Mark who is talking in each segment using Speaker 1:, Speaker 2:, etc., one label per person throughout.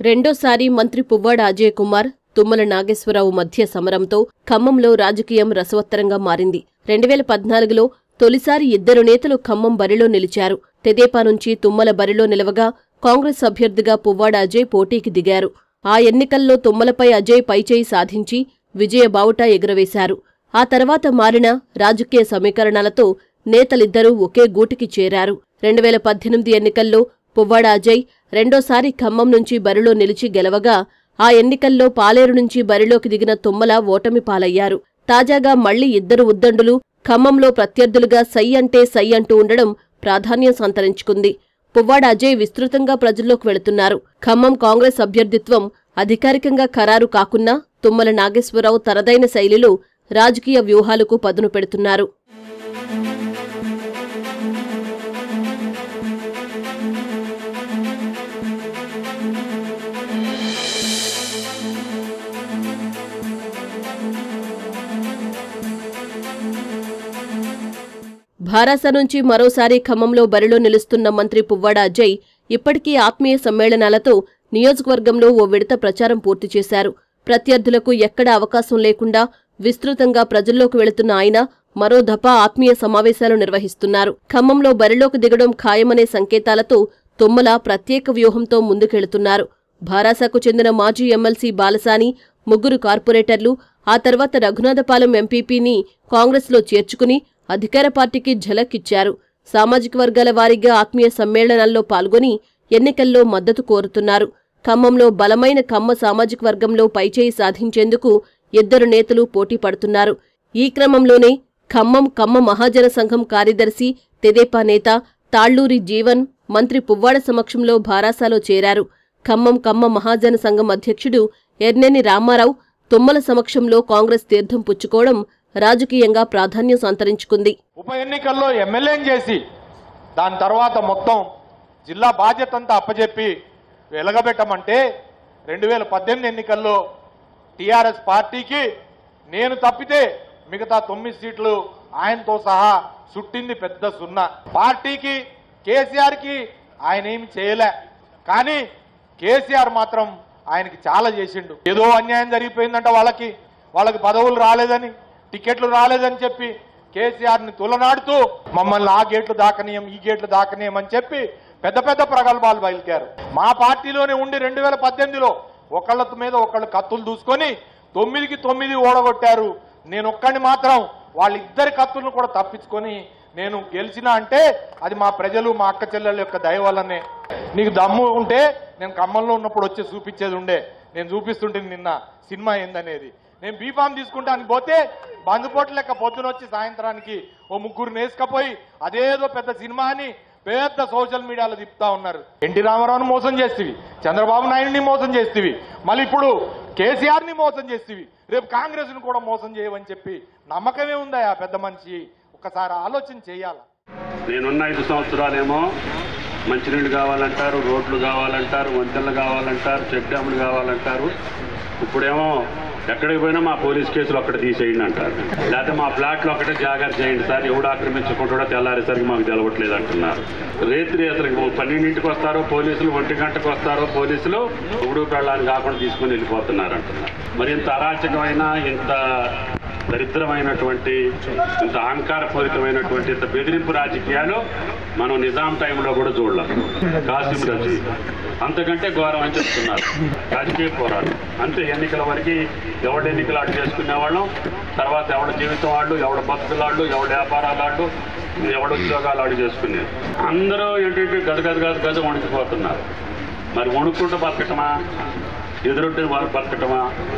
Speaker 1: రెండోసారి మంత్రి పువ్వాడ అజయ్ కుమార్ తుమ్మల నాగేశ్వరరావు మధ్య సమరంతో ఖమ్మంలో రాజకీయం రసవత్తరంగా మారింది రెండు వేల పద్నాలుగులో తొలిసారి ఇద్దరు నేతలు ఖమ్మం బరిలో నిలిచారు తెదేపా నుంచి తుమ్మల బరిలో నిలవగా కాంగ్రెస్ అభ్యర్థిగా పువ్వాడ అజయ్ పోటీకి దిగారు ఆ ఎన్నికల్లో తుమ్మలపై అజయ్ పైచేయి సాధించి విజయ బావుటా ఎగురవేశారు ఆ తర్వాత మారిన రాజకీయ సమీకరణాలతో నేతలిద్దరూ ఒకే గూటికి చేరారు రెండు వేల పద్దెనిమిది ఎన్నికల్లో పువ్వాడ అజయ్ రెండోసారి ఖమ్మం నుంచి బరిలో నిలిచి గెలవగా ఆ ఎన్నికల్లో పాలేరు నుంచి బరిలోకి దిగిన తుమ్మల ఓటమి పాలయ్యారు తాజాగా మళ్లీ ఇద్దరు ఉద్దండులు ఖమ్మంలో ప్రత్యర్థులుగా సై అంటే సై అంటూ ఉండడం ప్రాధాన్యం సంతరించుకుంది పువ్వాడ అజయ్ విస్తృతంగా ప్రజల్లోకి వెళుతున్నారు ఖమ్మం కాంగ్రెస్ అభ్యర్థిత్వం అధికారికంగా ఖరారు కాకున్నా తుమ్మల నాగేశ్వరరావు తనదైన శైలిలో రాజకీయ వ్యూహాలకు పదును పెడుతున్నారు భారాస నుంచి మరోసారి ఖమ్మంలో బరిలో నిలుస్తున్న మంత్రి పువ్వాడ అజయ్ ఇప్పటికీ ఆత్మీయ సమ్మేళనాలతో నియోజకవర్గంలో ఓ విడత ప్రచారం పూర్తి చేశారు ప్రత్యర్థులకు ఎక్కడా అవకాశం లేకుండా విస్తృతంగా ప్రజల్లోకి వెళుతున్న ఆయన మరో దఫా ఆత్మీయ సమావేశాలు నిర్వహిస్తున్నారు ఖమ్మంలో బరిలోకి దిగడం ఖాయమనే సంకేతాలతో తుమ్మల ప్రత్యేక వ్యూహంతో ముందుకెళుతున్నారు భారాసకు చెందిన మాజీ ఎమ్మెల్సీ బాలసాని ముగ్గురు కార్పొరేటర్లు ఆ తర్వాత రఘునాథపాలెం ఎంపీపీని కాంగ్రెస్లో చేర్చుకుని అధికార పార్టీకి ఝలక్ ఇచ్చారు సామాజిక వర్గాల వారీగా ఆత్మీయ సమ్మేళనాల్లో పాల్గొని ఎన్నికల్లో మద్దతు కోరుతున్నారు ఖమ్మంలో బలమైన కమ్మ సామాజిక వర్గంలో పైచేయి సాధించేందుకు ఇద్దరు నేతలు పోటీ పడుతున్నారు ఈ క్రమంలోనే ఖమ్మం కమ్మ మహాజన సంఘం కార్యదర్శి తెదేపా నేత తాళ్లూరి జీవన్ మంత్రి పువ్వాడ సమక్షంలో భారాసాలో చేరారు ఖమ్మం కమ్మ మహాజన సంఘం అధ్యక్షుడు ఎర్నేని రామారావు తుమ్మల సమక్షంలో కాంగ్రెస్ తీర్థం పుచ్చుకోవడం రాజకీయంగా ప్రాధాన్యం సంతరించుకుంది
Speaker 2: ఉప ఎన్నికల్లో ఎమ్మెల్యేని చేసి దాని తర్వాత మొత్తం జిల్లా బాధ్యత అంతా అప్పచెప్పి వెలగబెట్టమంటే రెండు వేల పద్దెనిమిది ఎన్నికల్లో టీఆర్ఎస్ పార్టీకి నేను తప్పితే మిగతా తొమ్మిది సీట్లు ఆయనతో సహా చుట్టింది పెద్ద సున్నా పార్టీకి కేసీఆర్కి ఆయన ఏమి చేయలే కానీ కేసీఆర్ మాత్రం ఆయనకి చాలా చేసిండు ఏదో అన్యాయం జరిగిపోయిందంట వాళ్ళకి వాళ్ళకి పదవులు రాలేదని టికెట్లు రాలేదని చెప్పి కేసీఆర్ని తులనాడుతూ మమ్మల్ని ఆ గేట్లు దాకనీయం ఈ గేట్లు దాకనీయం అని చెప్పి పెద్ద పెద్ద ప్రగల్భాలు బయలుదేరు మా పార్టీలోనే ఉండి రెండు వేల పద్దెనిమిదిలో ఒకళ్ళ మీద ఒకళ్ళు కత్తులు దూసుకొని తొమ్మిదికి తొమ్మిది ఓడగొట్టారు నేను ఒక్కడిని మాత్రం వాళ్ళిద్దరి కత్తులను కూడా తప్పించుకొని నేను గెలిచినా అంటే అది మా ప్రజలు మా అక్క చెల్లెల యొక్క దయ వల్లనే నీకు దమ్ము ఉంటే నేను ఖమ్మంలో ఉన్నప్పుడు వచ్చి చూపించేది ఉండే నేను చూపిస్తుంటే నిన్న సినిమా ఏందనేది నేను బీఫామ్ తీసుకుంటానికి పోతే బందుపోటు లెక్క పొద్దున వచ్చి సాయంత్రానికి ఓ ముగ్గురు నేసుకపోయి అదేదో పెద్ద సినిమా అని పెద్ద సోషల్ మీడియాలో తిప్పుతా ఉన్నారు ఎన్టీ రామారావుని మోసం చేస్తేవి చంద్రబాబు నాయుడిని మోసం చేస్తేవి మళ్ళీ ఇప్పుడు కేసీఆర్ ని మోసం చేస్తేవి రేపు కాంగ్రెస్ ను కూడా మోసం చేయవని చెప్పి నమ్మకమే ఉందా ఆ పెద్ద మనిషి ఒకసారి ఆలోచన చేయాలా
Speaker 3: నేనున్న ఐదు సంవత్సరాలేమో మంచినీళ్ళు కావాలంటారు రోడ్లు కావాలంటారు వంతెనలు కావాలంటారు చెక్ డ్యాములు కావాలంటారు ఇప్పుడేమో ఎక్కడికి పోయినా మా పోలీస్ కేసులు అక్కడ తీసేయండి అంటారు లేకపోతే మా ఫ్లాట్లో ఒకటే జాగ్రత్త చేయండి సార్ ఎవడు ఆక్రమించకుండా తెల్లారేసరికి మాకు తెలవట్లేదు అంటున్నారు రేత్రి అసలు పన్నెండింటికి వస్తారో పోలీసులు ఒంటి గంటకు వస్తారో పోలీసులు ఎవడు పెళ్ళాన్ని కాకుండా తీసుకుని వెళ్ళిపోతున్నారు అంటున్నారు మరి ఇంత అరాచకమైన ఇంత దరిద్రమైనటువంటి ఇంత అహంకారపూరితమైనటువంటి ఇంత బెదిరింపు రాజకీయాలు మనం నిజాం టైంలో కూడా చూడలేం కాసిం రజీ అంతకంటే ఘోరం అని చెప్తున్నారు రాజకీయ పోరాటం అంతే ఎన్నికల వరకు ఎవడు ఎన్నికలు ఆడు చేసుకునేవాళ్ళం తర్వాత ఎవడ జీవితం వాళ్ళు ఎవడ బతుకులాళ్ళు ఎవడ వ్యాపారాలు ఎవడ ఉద్యోగాలు ఆడు చేసుకునేది అందరూ ఏంటంటే గద గద గద గద వణికిపోతున్నారు మరి వణుక్కుంటూ బతకటమా ఎదురుంటే వాళ్ళు బతకటమా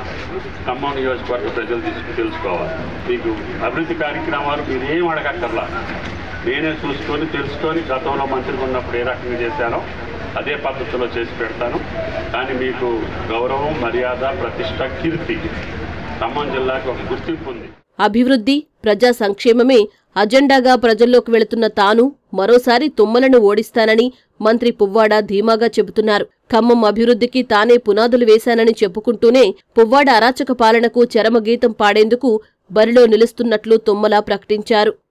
Speaker 3: ఖమ్మం నియోజకవర్గ ప్రజలు తీసుకు తెలుసుకోవాలి మీకు అభివృద్ధి కార్యక్రమాలు మీరు ఏం అడగక్కర్లా నేనే చూసుకొని తెలుసుకొని గతంలో మంత్రిగా ఉన్నప్పుడు ఏ రకంగా చేశానో అదే పద్ధతిలో చేసి పెడతాను కానీ మీకు గౌరవం మర్యాద ప్రతిష్ట కీర్తి ఖమ్మం జిల్లాకి ఒక గుర్తింపు ఉంది
Speaker 1: అభివృద్ధి ప్రజా సంక్షేమమే అజెండాగా ప్రజల్లోకి వెళుతున్న తాను మరోసారి తుమ్మలను ఓడిస్తానని మంత్రి పువ్వాడ ధీమాగా చెబుతున్నారు ఖమ్మం అభివృద్ధికి తానే పునాదులు వేశానని చెప్పుకుంటూనే పువ్వాడ అరాచక పాలనకు చరమగీతం పాడేందుకు బరిలో నిలుస్తున్నట్లు తుమ్మల ప్రకటించారు